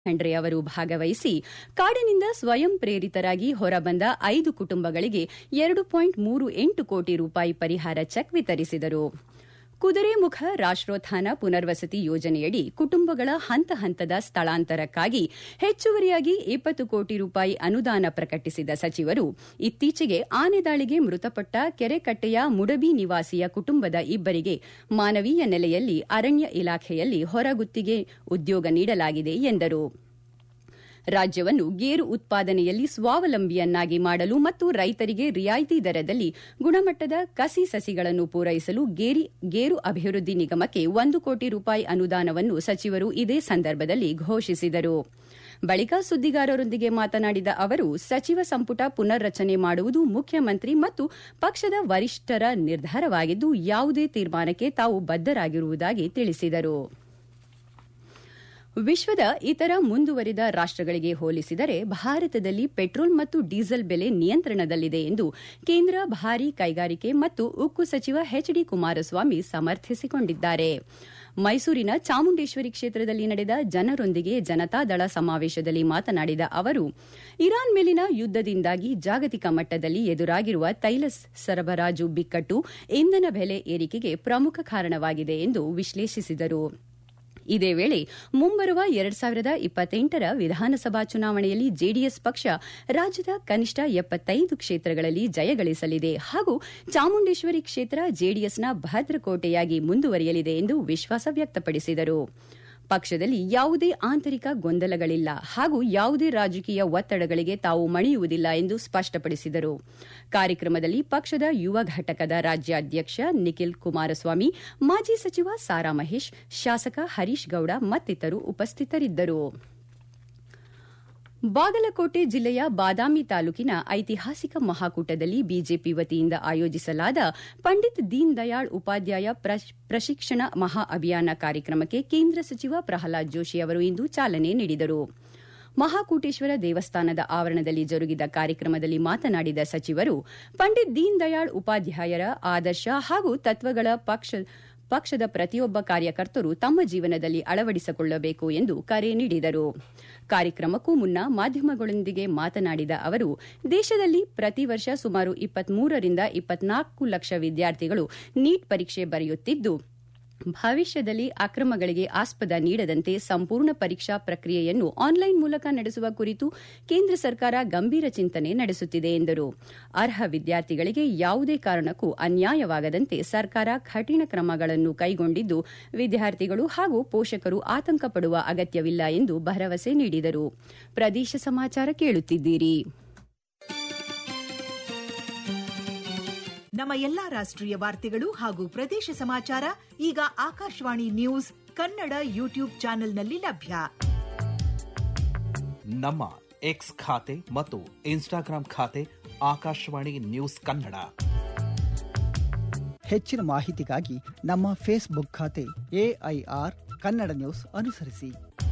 ಖಂಡ್ರೆ ಅವರು ಭಾಗವಹಿಸಿ ಕಾಡಿನಿಂದ ಸ್ವಯಂ ಪ್ರೇರಿತರಾಗಿ ಹೊರಬಂದ ಐದು ಕುಟುಂಬಗಳಿಗೆ ಎರಡು ಪಾಯಿಂಟ್ ಮೂರು ಎಂಟು ಕೋಟಿ ರೂಪಾಯಿ ಪರಿಹಾರ ಚೆಕ್ ವಿತರಿಸಿದರು ಕುದುರೆಮುಖ ರಾಷ್ಟೋತ್ಥಾನ ಪುನರ್ವಸತಿ ಯೋಜನೆಯಡಿ ಕುಟುಂಬಗಳ ಹಂತ ಹಂತದ ಸ್ಥಳಾಂತರಕ್ಕಾಗಿ ಹೆಚ್ಚುವರಿಯಾಗಿ ಇಪ್ಪತ್ತು ಕೋಟಿ ರೂಪಾಯಿ ಅನುದಾನ ಪ್ರಕಟಿಸಿದ ಸಚಿವರು ಇತ್ತೀಚೆಗೆ ಆನೆದಾಳಿಗೆ ಮೃತಪಟ್ಟ ಕೆರೆಕಟ್ಟೆಯ ಮುಡಬಿ ನಿವಾಸಿಯ ಕುಟುಂಬದ ಇಬ್ಬರಿಗೆ ಮಾನವೀಯ ನೆಲೆಯಲ್ಲಿ ಅರಣ್ಯ ಇಲಾಖೆಯಲ್ಲಿ ಹೊರಗುತ್ತಿಗೆ ಉದ್ಯೋಗ ನೀಡಲಾಗಿದೆ ಎಂದರು ರಾಜ್ಯವನ್ನು ಗೇರು ಉತ್ಪಾದನೆಯಲ್ಲಿ ಸ್ವಾವಲಂಬಿಯನ್ನಾಗಿ ಮಾಡಲು ಮತ್ತು ರೈತರಿಗೆ ರಿಯಾಯಿತಿ ದರದಲ್ಲಿ ಗುಣಮಟ್ಟದ ಕಸಿ ಸಸಿಗಳನ್ನು ಪೂರೈಸಲು ಗೇರು ಅಭಿವೃದ್ಧಿ ನಿಗಮಕ್ಕೆ ಒಂದು ಕೋಟಿ ರೂಪಾಯಿ ಅನುದಾನವನ್ನು ಸಚಿವರು ಇದೇ ಸಂದರ್ಭದಲ್ಲಿ ಘೋಷಿಸಿದರು ಬಳಿಕ ಸುದ್ದಿಗಾರರೊಂದಿಗೆ ಮಾತನಾಡಿದ ಅವರು ಸಚಿವ ಸಂಪುಟ ಪುನರ್ರಚನೆ ಮಾಡುವುದು ಮುಖ್ಯಮಂತ್ರಿ ಮತ್ತು ಪಕ್ಷದ ವರಿಷ್ಠರ ನಿರ್ಧಾರವಾಗಿದ್ದು ಯಾವುದೇ ತೀರ್ಮಾನಕ್ಕೆ ತಾವು ಬದ್ದರಾಗಿರುವುದಾಗಿ ತಿಳಿಸಿದರು ವಿಶ್ವದ ಇತರ ಮುಂದುವರಿದ ರಾಷ್ಟಗಳಿಗೆ ಹೋಲಿಸಿದರೆ ಭಾರತದಲ್ಲಿ ಪೆಟ್ರೋಲ್ ಮತ್ತು ಡೀಸೆಲ್ ಬೆಲೆ ನಿಯಂತ್ರಣದಲ್ಲಿದೆ ಎಂದು ಕೇಂದ್ರ ಭಾರೀ ಕೈಗಾರಿಕೆ ಮತ್ತು ಉಕ್ಕು ಸಚಿವ ಎಚ್ ಡಿ ಕುಮಾರಸ್ವಾಮಿ ಸಮರ್ಥಿಸಿಕೊಂಡಿದ್ದಾರೆ ಮೈಸೂರಿನ ಚಾಮುಂಡೇಶ್ವರಿ ಕ್ಷೇತ್ರದಲ್ಲಿ ನಡೆದ ಜನರೊಂದಿಗೆ ಜನತಾದಳ ಸಮಾವೇಶದಲ್ಲಿ ಮಾತನಾಡಿದ ಅವರು ಇರಾನ್ ಮೇಲಿನ ಯುದ್ದದಿಂದಾಗಿ ಜಾಗತಿಕ ಮಟ್ಟದಲ್ಲಿ ಎದುರಾಗಿರುವ ತೈಲ ಸರಬರಾಜು ಬಿಕ್ಕಟ್ಟು ಇಂಧನ ಬೆಲೆ ಏರಿಕೆಗೆ ಪ್ರಮುಖ ಕಾರಣವಾಗಿದೆ ಎಂದು ವಿಶ್ಲೇಷಿಸಿದರು ಇದೇ ವೇಳೆ ಮುಂಬರುವ ಎರಡ್ ಸಾವಿರದ ಇಪ್ಪತ್ತೆಂಟರ ವಿಧಾನಸಭಾ ಚುನಾವಣೆಯಲ್ಲಿ ಜೆಡಿಎಸ್ ಪಕ್ಷ ರಾಜ್ಯದ ಕನಿಷ್ಠ ಎಪ್ಪತ್ತೈದು ಕ್ಷೇತ್ರಗಳಲ್ಲಿ ಜಯಗಳಿಸಲಿದೆ ಹಾಗೂ ಚಾಮುಂಡೇಶ್ವರಿ ಕ್ಷೇತ್ರ ಜೆಡಿಎಸ್ನ ಭದ್ರಕೋಟೆಯಾಗಿ ಮುಂದುವರಿಯಲಿದೆ ಎಂದು ವಿಶ್ವಾಸ ವ್ಯಕ್ತಪಡಿಸಿದರು ಪಕ್ಷದಲ್ಲಿ ಯಾವುದೇ ಆಂತರಿಕ ಗೊಂದಲಗಳಿಲ್ಲ ಹಾಗೂ ಯಾವುದೇ ರಾಜಕೀಯ ಒತ್ತಡಗಳಿಗೆ ತಾವು ಮಣಿಯುವುದಿಲ್ಲ ಎಂದು ಸ್ಪಷ್ಟಪಡಿಸಿದರು ಕಾರ್ಯಕ್ರಮದಲ್ಲಿ ಪಕ್ಷದ ಯುವ ಘಟಕದ ರಾಜ್ಯಾಧ್ಯಕ್ಷ ನಿಖಿಲ್ ಕುಮಾರಸ್ವಾಮಿ ಮಾಜಿ ಸಚಿವ ಸಾರಾ ಮಹೇಶ್ ಶಾಸಕ ಹರೀಶ್ ಗೌಡ ಮತ್ತಿತರರು ಉಪಸ್ಥಿತರಿದ್ದರು ಬಾಗಲಕೋಟೆ ಜಿಲ್ಲೆಯ ಬಾದಾಮಿ ತಾಲೂಕಿನ ಐತಿಹಾಸಿಕ ಮಹಾಕೂಟದಲ್ಲಿ ಬಿಜೆಪಿ ವತಿಯಿಂದ ಆಯೋಜಿಸಲಾದ ಪಂಡಿತ್ ದೀನ್ ದಯಾಳ್ ಉಪಾಧ್ಯಾಯ ಪ್ರಶಿಕ್ಷಣ ಮಹಾ ಅಭಿಯಾನ ಕಾರ್ಯಕ್ರಮಕ್ಕೆ ಕೇಂದ್ರ ಸಚಿವ ಪ್ರಹ್ಲಾದ್ ಜೋಶಿ ಅವರು ಇಂದು ಚಾಲನೆ ನೀಡಿದರು ಮಹಾಕೂಟೇಶ್ವರ ದೇವಸ್ಥಾನದ ಆವರಣದಲ್ಲಿ ಜರುಗಿದ ಕಾರ್ಯಕ್ರಮದಲ್ಲಿ ಮಾತನಾಡಿದ ಸಚಿವರು ಪಂಡಿತ್ ದೀನ್ ದಯಾಳ್ ಉಪಾಧ್ಯಾಯರ ಆದರ್ಶ ಹಾಗೂ ತತ್ವಗಳ ಪಕ್ಷದ ಪ್ರತಿಯೊಬ್ಬ ಕಾರ್ಯಕರ್ತರು ತಮ್ಮ ಜೀವನದಲ್ಲಿ ಅಳವಡಿಸಿಕೊಳ್ಳಬೇಕು ಎಂದು ಕರೆ ನೀಡಿದರು ಕಾರ್ಯಕ್ರಮಕ್ಕೂ ಮುನ್ನ ಮಾಧ್ಯಮಗಳೊಂದಿಗೆ ಮಾತನಾಡಿದ ಅವರು ದೇಶದಲ್ಲಿ ಪ್ರತಿ ವರ್ಷ ಸುಮಾರು ಇಪ್ಪತ್ಮೂರರಿಂದ ಇಪ್ಪತ್ನಾಲ್ಕು ಲಕ್ಷ ವಿದ್ಯಾರ್ಥಿಗಳು ನೀಟ್ ಪರೀಕ್ಷೆ ಬರೆಯುತ್ತಿದ್ದು ಭವಿಷ್ಯದಲ್ಲಿ ಅಕ್ರಮಗಳಿಗೆ ಆಸ್ಪದ ನೀಡದಂತೆ ಸಂಪೂರ್ಣ ಪರೀಕ್ಷಾ ಪ್ರಕ್ರಿಯೆಯನ್ನು ಆನ್ಲೈನ್ ಮೂಲಕ ನಡೆಸುವ ಕುರಿತು ಕೇಂದ್ರ ಸರ್ಕಾರ ಗಂಭೀರ ಚಿಂತನೆ ನಡೆಸುತ್ತಿದೆ ಎಂದರು ಅರ್ಹ ವಿದ್ಯಾರ್ಥಿಗಳಿಗೆ ಯಾವುದೇ ಕಾರಣಕ್ಕೂ ಅನ್ಯಾಯವಾಗದಂತೆ ಸರ್ಕಾರ ಕಠಿಣ ಕ್ರಮಗಳನ್ನು ಕೈಗೊಂಡಿದ್ದು ವಿದ್ಯಾರ್ಥಿಗಳು ಹಾಗೂ ಪೋಷಕರು ಆತಂಕ ಪಡುವ ಅಗತ್ಯವಿಲ್ಲ ಎಂದು ಭರವಸೆ ನೀಡಿದರು ಪ್ರದೇಶ ಸಮಾಚಾರ ಕೇಳುತ್ತಿದ್ದೀರಿ ನಮ್ಮ ಎಲ್ಲಾ ರಾಷ್ಟ್ರೀಯ ವಾರ್ತೆಗಳು ಹಾಗೂ ಪ್ರದೇಶ ಸಮಾಚಾರ ಈಗ ಆಕಾಶವಾಣಿ ನ್ಯೂಸ್ ಕನ್ನಡ ಯೂಟ್ಯೂಬ್ ಚಾನೆಲ್ನಲ್ಲಿ ಲಭ್ಯ ನಮ್ಮ ಎಕ್ಸ್ ಖಾತೆ ಮತ್ತು ಇನ್ಸ್ಟಾಗ್ರಾಂ ಖಾತೆ ಆಕಾಶವಾಣಿ ನ್ಯೂಸ್ ಕನ್ನಡ ಹೆಚ್ಚಿನ ಮಾಹಿತಿಗಾಗಿ ನಮ್ಮ ಫೇಸ್ಬುಕ್ ಖಾತೆ ಎಐಆರ್ ಕನ್ನಡ ನ್ಯೂಸ್ ಅನುಸರಿಸಿ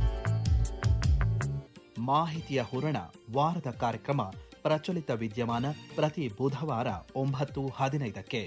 ಮಾಹಿತಿಯ ಹೂರಣ ವಾರದ ಕಾರ್ಯಕ್ರಮ ಪ್ರಚಲಿತ ವಿದ್ಯಮಾನ ಪ್ರತಿ ಬುಧವಾರ ಒಂಬತ್ತು ಹದಿನೈದಕ್ಕೆ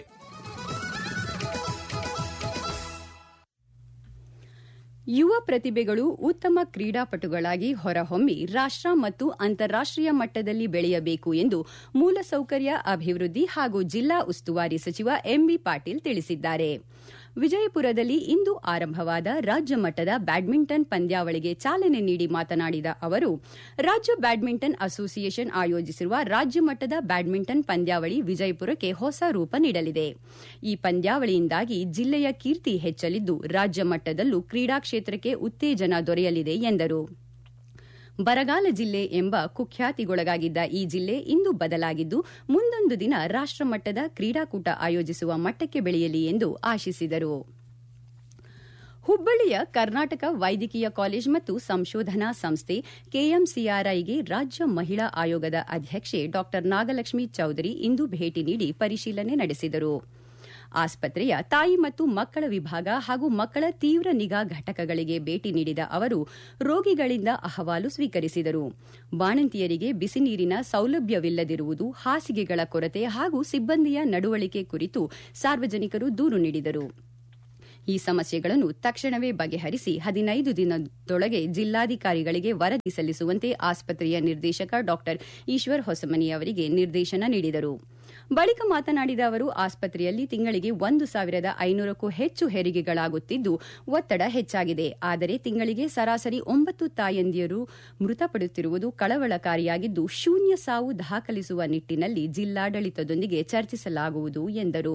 ಯುವ ಪ್ರತಿಭೆಗಳು ಉತ್ತಮ ಕ್ರೀಡಾಪಟುಗಳಾಗಿ ಹೊರಹೊಮ್ಮಿ ರಾಷ್ಟ ಮತ್ತು ಅಂತಾರಾಷ್ಟೀಯ ಮಟ್ಟದಲ್ಲಿ ಬೆಳೆಯಬೇಕು ಎಂದು ಮೂಲಸೌಕರ್ಯ ಅಭಿವೃದ್ಧಿ ಹಾಗೂ ಜಿಲ್ಲಾ ಉಸ್ತುವಾರಿ ಸಚಿವ ಎಂಬಿ ಪಾಟೀಲ್ ತಿಳಿಸಿದ್ದಾರೆ ವಿಜಯಪುರದಲ್ಲಿ ಇಂದು ಆರಂಭವಾದ ರಾಜ್ಯ ಮಟ್ಟದ ಬ್ಯಾಡ್ಮಿಂಟನ್ ಪಂದ್ಯಾವಳಿಗೆ ಚಾಲನೆ ನೀಡಿ ಮಾತನಾಡಿದ ಅವರು ರಾಜ್ಯ ಬ್ಯಾಡ್ಮಿಂಟನ್ ಅಸೋಸಿಯೇಷನ್ ಆಯೋಜಿಸಿರುವ ರಾಜ್ಯ ಮಟ್ಟದ ಬ್ಯಾಡ್ಮಿಂಟನ್ ಪಂದ್ಯಾವಳಿ ವಿಜಯಪುರಕ್ಕೆ ಹೊಸ ರೂಪ ನೀಡಲಿದೆ ಈ ಪಂದ್ಯಾವಳಿಯಿಂದಾಗಿ ಜಿಲ್ಲೆಯ ಕೀರ್ತಿ ಹೆಚ್ಚಲಿದ್ದು ರಾಜ್ಯ ಮಟ್ಟದಲ್ಲೂ ಕ್ರೀಡಾ ಕ್ಷೇತ್ರಕ್ಕೆ ಉತ್ತೇಜನ ದೊರೆಯಲಿದೆ ಎಂದರು ಬರಗಾಲ ಜಿಲ್ಲೆ ಎಂಬ ಕುಖ್ಯಾತಿಗೊಳಗಾಗಿದ್ದ ಈ ಜಿಲ್ಲೆ ಇಂದು ಬದಲಾಗಿದ್ದು ಮುಂದೊಂದು ದಿನ ರಾಷ್ಟಮಟ್ಟದ ಕ್ರೀಡಾಕೂಟ ಆಯೋಜಿಸುವ ಮಟ್ಟಕ್ಕೆ ಬೆಳೆಯಲಿ ಎಂದು ಆಶಿಸಿದರು ಹುಬ್ಬಳ್ಳಿಯ ಕರ್ನಾಟಕ ವೈದ್ಯಕೀಯ ಕಾಲೇಜ್ ಮತ್ತು ಸಂಶೋಧನಾ ಸಂಸ್ಥೆ ಕೆಎಂಸಿಆರ್ಐಗೆ ರಾಜ್ಯ ಮಹಿಳಾ ಆಯೋಗದ ಅಧ್ಯಕ್ಷೆ ಡಾ ನಾಗಲಕ್ಷ್ಮಿ ಚೌಧರಿ ಇಂದು ಭೇಟಿ ನೀಡಿ ಪರಿಶೀಲನೆ ನಡೆಸಿದರು ಆಸ್ಪತ್ರೆಯ ತಾಯಿ ಮತ್ತು ಮಕ್ಕಳ ವಿಭಾಗ ಹಾಗೂ ಮಕ್ಕಳ ತೀವ್ರ ನಿಗಾ ಘಟಕಗಳಿಗೆ ಭೇಟಿ ನೀಡಿದ ಅವರು ರೋಗಿಗಳಿಂದ ಅಹವಾಲು ಸ್ವೀಕರಿಸಿದರು ಬಾಣಂತಿಯರಿಗೆ ಬಿಸಿ ನೀರಿನ ಸೌಲಭ್ಯವಿಲ್ಲದಿರುವುದು ಹಾಸಿಗೆಗಳ ಕೊರತೆ ಹಾಗೂ ಸಿಬ್ಬಂದಿಯ ನಡವಳಿಕೆ ಕುರಿತು ಸಾರ್ವಜನಿಕರು ದೂರು ನೀಡಿದರು ಈ ಸಮಸ್ಯೆಗಳನ್ನು ತಕ್ಷಣವೇ ಬಗೆಹರಿಸಿ ಹದಿನೈದು ದಿನದೊಳಗೆ ಜಿಲ್ಲಾಧಿಕಾರಿಗಳಿಗೆ ವರದಿ ಸಲ್ಲಿಸುವಂತೆ ಆಸ್ಪತ್ರೆಯ ನಿರ್ದೇಶಕ ಡಾ ಈಶ್ವರ್ ಹೊಸಮನಿ ಅವರಿಗೆ ನಿರ್ದೇಶನ ನೀಡಿದರು ಬಳಿಕ ಮಾತನಾಡಿದ ಅವರು ಆಸ್ಪತ್ರೆಯಲ್ಲಿ ತಿಂಗಳಿಗೆ ಒಂದು ಸಾವಿರದ ಐನೂರಕ್ಕೂ ಹೆಚ್ಚು ಹೆರಿಗೆಗಳಾಗುತ್ತಿದ್ದು ಒತ್ತಡ ಹೆಚ್ಚಾಗಿದೆ ಆದರೆ ತಿಂಗಳಿಗೆ ಸರಾಸರಿ ಒಂಬತ್ತು ತಾಯಂದಿಯರು ಮೃತಪಡುತ್ತಿರುವುದು ಕಳವಳಕಾರಿಯಾಗಿದ್ದು ಶೂನ್ಯ ಸಾವು ದಾಖಲಿಸುವ ನಿಟ್ಟಿನಲ್ಲಿ ಜಿಲ್ಲಾಡಳಿತದೊಂದಿಗೆ ಚರ್ಚಿಸಲಾಗುವುದು ಎಂದರು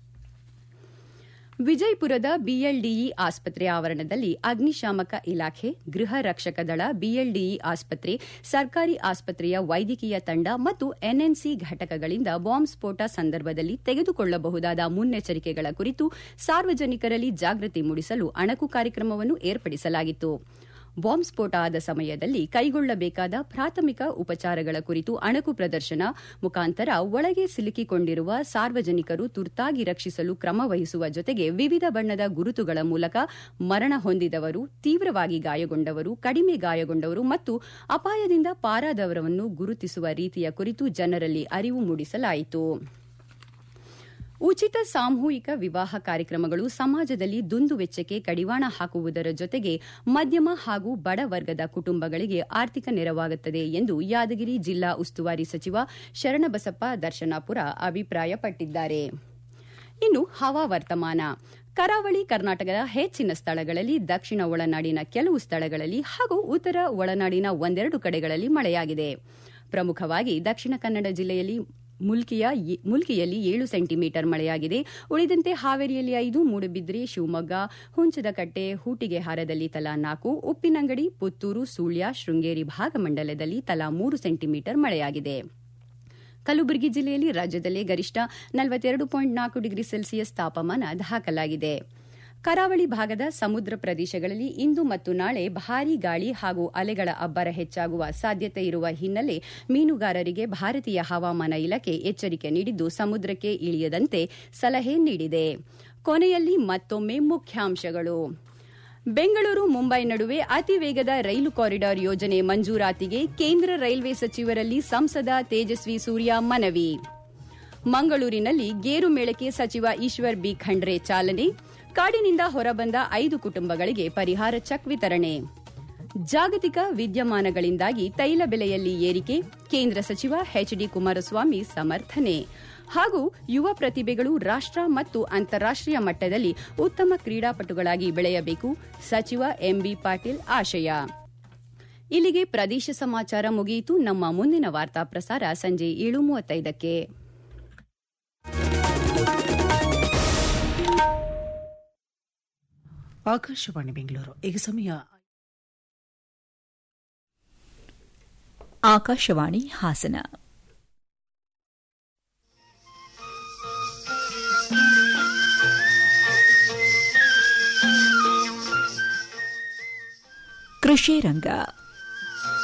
ವಿಜಯಪುರದ ಬಿಎಲ್ಡಿಇ ಆಸ್ಪತ್ರೆ ಆವರಣದಲ್ಲಿ ಅಗ್ನಿಶಾಮಕ ಇಲಾಖೆ ಗೃಹ ರಕ್ಷಕ ದಳ ಬಿಎಲ್ಡಿಇ ಆಸ್ಪತ್ರೆ ಸರ್ಕಾರಿ ಆಸ್ಪತ್ರೆಯ ವೈದ್ಯಕೀಯ ತಂಡ ಮತ್ತು ಎನ್ಎನ್ಸಿ ಘಟಕಗಳಿಂದ ಬಾಂಬ್ ಸ್ಫೋಟ ಸಂದರ್ಭದಲ್ಲಿ ತೆಗೆದುಕೊಳ್ಳಬಹುದಾದ ಮುನ್ನೆಚ್ಚರಿಕೆಗಳ ಕುರಿತು ಸಾರ್ವಜನಿಕರಲ್ಲಿ ಜಾಗೃತಿ ಮೂಡಿಸಲು ಅಣಕು ಕಾರ್ಯಕ್ರಮವನ್ನು ಏರ್ಪಡಿಸಲಾಗಿತ್ತು ಬಾಂಬ್ ಸ್ಫೋಟ ಆದ ಸಮಯದಲ್ಲಿ ಕೈಗೊಳ್ಳಬೇಕಾದ ಪ್ರಾಥಮಿಕ ಉಪಚಾರಗಳ ಕುರಿತು ಅಣಕು ಪ್ರದರ್ಶನ ಮುಖಾಂತರ ಒಳಗೆ ಸಿಲುಕಿಕೊಂಡಿರುವ ಸಾರ್ವಜನಿಕರು ತುರ್ತಾಗಿ ರಕ್ಷಿಸಲು ಕ್ರಮ ವಹಿಸುವ ಜೊತೆಗೆ ವಿವಿಧ ಬಣ್ಣದ ಗುರುತುಗಳ ಮೂಲಕ ಮರಣ ಹೊಂದಿದವರು ತೀವ್ರವಾಗಿ ಗಾಯಗೊಂಡವರು ಕಡಿಮೆ ಗಾಯಗೊಂಡವರು ಮತ್ತು ಅಪಾಯದಿಂದ ಪಾರಾದವರನ್ನು ಗುರುತಿಸುವ ರೀತಿಯ ಕುರಿತು ಜನರಲ್ಲಿ ಅರಿವು ಮೂಡಿಸಲಾಯಿತು ಉಚಿತ ಸಾಮೂಹಿಕ ವಿವಾಹ ಕಾರ್ಯಕ್ರಮಗಳು ಸಮಾಜದಲ್ಲಿ ದುಂದುವೆಚ್ಚಕ್ಕೆ ಕಡಿವಾಣ ಹಾಕುವುದರ ಜೊತೆಗೆ ಮಧ್ಯಮ ಹಾಗೂ ಬಡ ವರ್ಗದ ಕುಟುಂಬಗಳಿಗೆ ಆರ್ಥಿಕ ನೆರವಾಗುತ್ತದೆ ಎಂದು ಯಾದಗಿರಿ ಜಿಲ್ಲಾ ಉಸ್ತುವಾರಿ ಸಚಿವ ಶರಣಬಸಪ್ಪ ದರ್ಶನಾಪುರ ಅಭಿಪ್ರಾಯಪಟ್ಟಿದ್ದಾರೆ ಇನ್ನು ಹವಾವರ್ತಮಾನ ಕರಾವಳಿ ಕರ್ನಾಟಕದ ಹೆಚ್ಚಿನ ಸ್ಥಳಗಳಲ್ಲಿ ದಕ್ಷಿಣ ಒಳನಾಡಿನ ಕೆಲವು ಸ್ಥಳಗಳಲ್ಲಿ ಹಾಗೂ ಉತ್ತರ ಒಳನಾಡಿನ ಒಂದೆರಡು ಕಡೆಗಳಲ್ಲಿ ಮಳೆಯಾಗಿದೆ ಪ್ರಮುಖವಾಗಿ ದಕ್ಷಿಣ ಕನ್ನಡ ಜಿಲ್ಲೆಯಲ್ಲಿ ಮುಲ್ಕಿಯಲ್ಲಿ ಏಳು ಸೆಂಟಿಮೀಟರ್ ಮಳೆಯಾಗಿದೆ ಉಳಿದಂತೆ ಹಾವೇರಿಯಲ್ಲಿ ಐದು ಮೂಡುಬಿದ್ರೆ ಶಿವಮೊಗ್ಗ ಹುಂಚದಕಟ್ಟೆ ಹೂಟಿಗೆಹಾರದಲ್ಲಿ ತಲಾ ನಾಲ್ಕು ಉಪ್ಪಿನಂಗಡಿ ಪುತ್ತೂರು ಸುಳ್ಯ ಶೃಂಗೇರಿ ಭಾಗಮಂಡಲದಲ್ಲಿ ತಲಾ ಮೂರು ಸೆಂಟಿಮೀಟರ್ ಮಳೆಯಾಗಿದೆ ಕಲಬುರಗಿ ಜಿಲ್ಲೆಯಲ್ಲಿ ರಾಜ್ಯದಲ್ಲೇ ಗರಿಷ್ಠ ನಲವತ್ತೆರಡು ಪಾಯಿಂಟ್ ನಾಲ್ಕು ಡಿಗ್ರಿ ಸೆಲ್ಸಿಯಸ್ ತಾಪಮಾನ ದಾಖಲಾಗಿದೆ ಕರಾವಳಿ ಭಾಗದ ಸಮುದ್ರ ಪ್ರದೇಶಗಳಲ್ಲಿ ಇಂದು ಮತ್ತು ನಾಳೆ ಭಾರೀ ಗಾಳಿ ಹಾಗೂ ಅಲೆಗಳ ಅಬ್ಬರ ಹೆಚ್ಚಾಗುವ ಸಾಧ್ಯತೆ ಇರುವ ಹಿನ್ನೆಲೆ ಮೀನುಗಾರರಿಗೆ ಭಾರತೀಯ ಹವಾಮಾನ ಇಲಾಖೆ ಎಚ್ಚರಿಕೆ ನೀಡಿದ್ದು ಸಮುದ್ರಕ್ಕೆ ಇಳಿಯದಂತೆ ಸಲಹೆ ನೀಡಿದೆ ಕೊನೆಯಲ್ಲಿ ಮತ್ತೊಮ್ಮೆ ಮುಖ್ಯಾಂಶಗಳು ಬೆಂಗಳೂರು ಮುಂಬೈ ನಡುವೆ ಅತಿ ವೇಗದ ರೈಲು ಕಾರಿಡಾರ್ ಯೋಜನೆ ಮಂಜೂರಾತಿಗೆ ಕೇಂದ್ರ ರೈಲ್ವೆ ಸಚಿವರಲ್ಲಿ ಸಂಸದ ತೇಜಸ್ವಿ ಸೂರ್ಯ ಮನವಿ ಮಂಗಳೂರಿನಲ್ಲಿ ಗೇರು ಮೇಳಕ್ಕೆ ಸಚಿವ ಈಶ್ವರ್ ಬಿ ಖಂಡ್ರೆ ಚಾಲನೆ ಕಾಡಿನಿಂದ ಹೊರಬಂದ ಐದು ಕುಟುಂಬಗಳಿಗೆ ಪರಿಹಾರ ಚೆಕ್ ವಿತರಣೆ ಜಾಗತಿಕ ವಿದ್ಯಮಾನಗಳಿಂದಾಗಿ ತೈಲ ಬೆಲೆಯಲ್ಲಿ ಏರಿಕೆ ಕೇಂದ್ರ ಸಚಿವ ಎಚ್ಡಿ ಕುಮಾರಸ್ವಾಮಿ ಸಮರ್ಥನೆ ಹಾಗೂ ಯುವ ಪ್ರತಿಭೆಗಳು ರಾಷ್ಟ ಮತ್ತು ಅಂತಾರಾಷ್ಟೀಯ ಮಟ್ಟದಲ್ಲಿ ಉತ್ತಮ ಕ್ರೀಡಾಪಟುಗಳಾಗಿ ಬೆಳೆಯಬೇಕು ಸಚಿವ ಎಂಬಿ ಪಾಟೀಲ್ ಆಶಯ ಇಲ್ಲಿಗೆ ಪ್ರದೇಶ ಸಮಾಚಾರ ಮುಗಿಯಿತು ನಮ್ಮ ಮುಂದಿನ ವಾರ್ತಾ ಪ್ರಸಾರ ಸಂಜೆ ಏಳು ಮೂವತ್ತೈದಕ್ಕೆ ಆಕಾಶವಾಣಿ ಬೆಂಗಳೂರು ಈಗ ಸಮಯ ಆಕಾಶವಾಣಿ ಹಾಸನ ಕೃಷಿ ರಂಗ